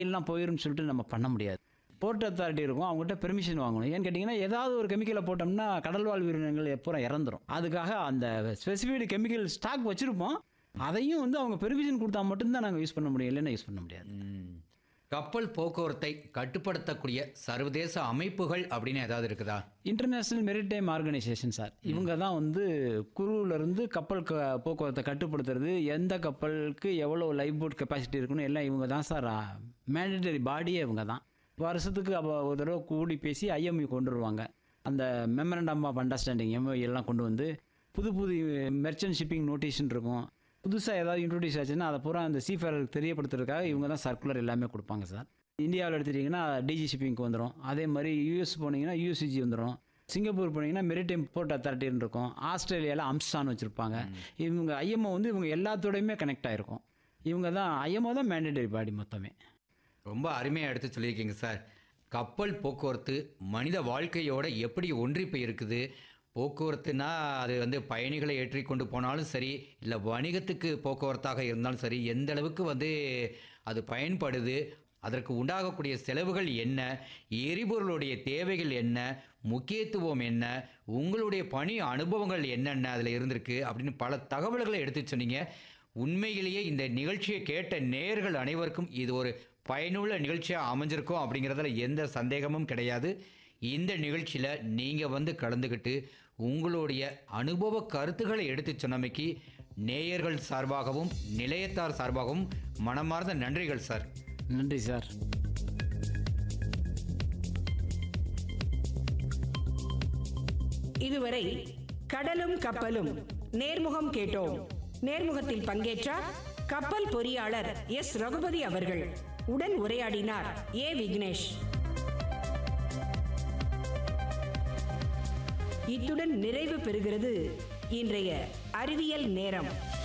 எல்லாம் போயிரும்னு சொல்லிட்டு நம்ம பண்ண முடியாது போர்ட் அத்தாரிட்டி இருக்கும் அவங்ககிட்ட பெர்மிஷன் வாங்கணும் ஏன்னு கேட்டிங்கன்னா ஏதாவது ஒரு கெமிக்கலை போட்டோம்னா கடல்வாழ் உயிரினங்கள் எப்போ இறந்துரும் அதுக்காக அந்த ஸ்பெசிஃபைடு கெமிக்கல் ஸ்டாக் வச்சுருப்போம் அதையும் வந்து அவங்க பெர்மிஷன் கொடுத்தா மட்டும்தான் நாங்கள் யூஸ் பண்ண முடியும் இல்லைன்னா யூஸ் பண்ண முடியாது ம். கப்பல் போக்குவரத்தை கட்டுப்படுத்தக்கூடிய சர்வதேச அமைப்புகள் அப்படின்னு ஏதாவது இருக்குதா இன்டர்நேஷ்னல் மெரிடைம் ஆர்கனைசேஷன் சார் இவங்க தான் வந்து குருவுல இருந்து கப்பல் க போக்குவரத்தை கட்டுப்படுத்துறது எந்த கப்பலுக்கு எவ்வளோ லைஃப் போட் கெப்பாசிட்டி இருக்குன்னு எல்லாம் இவங்க தான் சார் மேண்டட்டரி பாடியே இவங்க தான் வருஷத்துக்கு அப்போ ஒரு தடவை கூடி பேசி ஐஎம்இ கொண்டு வருவாங்க அந்த மெமரண்டம் ஆஃப் அண்டர்ஸ்டாண்டிங் எம்ஓஇ எல்லாம் கொண்டு வந்து புது புது மெர்ச்சன்ட் ஷிப்பிங் நோட்டீஸ்னு இருக்கும் புதுசாக ஏதாவது இன்ட்ரோடியூஸ் ஆச்சுன்னா அதை பூரா அந்த சீஃபேருக்கு தெரியப்படுத்துறதுக்காக இவங்க தான் சர்க்குலர் எல்லாமே கொடுப்பாங்க சார் இந்தியாவில் எடுத்துட்டிங்கன்னா டிஜி ஷிப்பிங்க்கு வந்துடும் அதே மாதிரி யூஎஸ் போனீங்கன்னா யூஎஸ்சிஜி வந்துடும் சிங்கப்பூர் போனீங்கன்னா மெரிடைம் போர்ட் அத்தாரிட்டின்னு இருக்கும் ஆஸ்திரேலியாவில் அம்சான் வச்சுருப்பாங்க இவங்க ஐஎம்ஓ வந்து இவங்க எல்லாத்தோடையுமே கனெக்ட் ஆகிருக்கும் இவங்க தான் ஐஎம்ஓ தான் மேண்டேட்டரி பாடி மொத்தமே ரொம்ப அருமையாக எடுத்து சொல்லியிருக்கீங்க சார் கப்பல் போக்குவரத்து மனித வாழ்க்கையோட எப்படி ஒன்றி போய் இருக்குது போக்குவரத்துனா அது வந்து பயணிகளை ஏற்றி கொண்டு போனாலும் சரி இல்லை வணிகத்துக்கு போக்குவரத்தாக இருந்தாலும் சரி எந்த அளவுக்கு வந்து அது பயன்படுது அதற்கு உண்டாகக்கூடிய செலவுகள் என்ன எரிபொருளுடைய தேவைகள் என்ன முக்கியத்துவம் என்ன உங்களுடைய பணி அனுபவங்கள் என்னென்ன அதில் இருந்திருக்கு அப்படின்னு பல தகவல்களை எடுத்து சொன்னீங்க உண்மையிலேயே இந்த நிகழ்ச்சியை கேட்ட நேயர்கள் அனைவருக்கும் இது ஒரு பயனுள்ள நிகழ்ச்சியாக அமைஞ்சிருக்கும் அப்படிங்கிறதுல எந்த சந்தேகமும் கிடையாது இந்த நிகழ்ச்சியில் நீங்கள் வந்து கலந்துக்கிட்டு உங்களுடைய அனுபவ கருத்துக்களை எடுத்து சொன்னமைக்கு நேயர்கள் சார்பாகவும் நிலையத்தார் சார்பாகவும் மனமார்ந்த நன்றிகள் சார் நன்றி சார் இதுவரை கடலும் கப்பலும் நேர்முகம் கேட்டோம் நேர்முகத்தில் பங்கேற்றார் கப்பல் பொறியாளர் எஸ் ரகுபதி அவர்கள் உடன் உரையாடினார் ஏ விக்னேஷ் இத்துடன் நிறைவு பெறுகிறது இன்றைய அறிவியல் நேரம்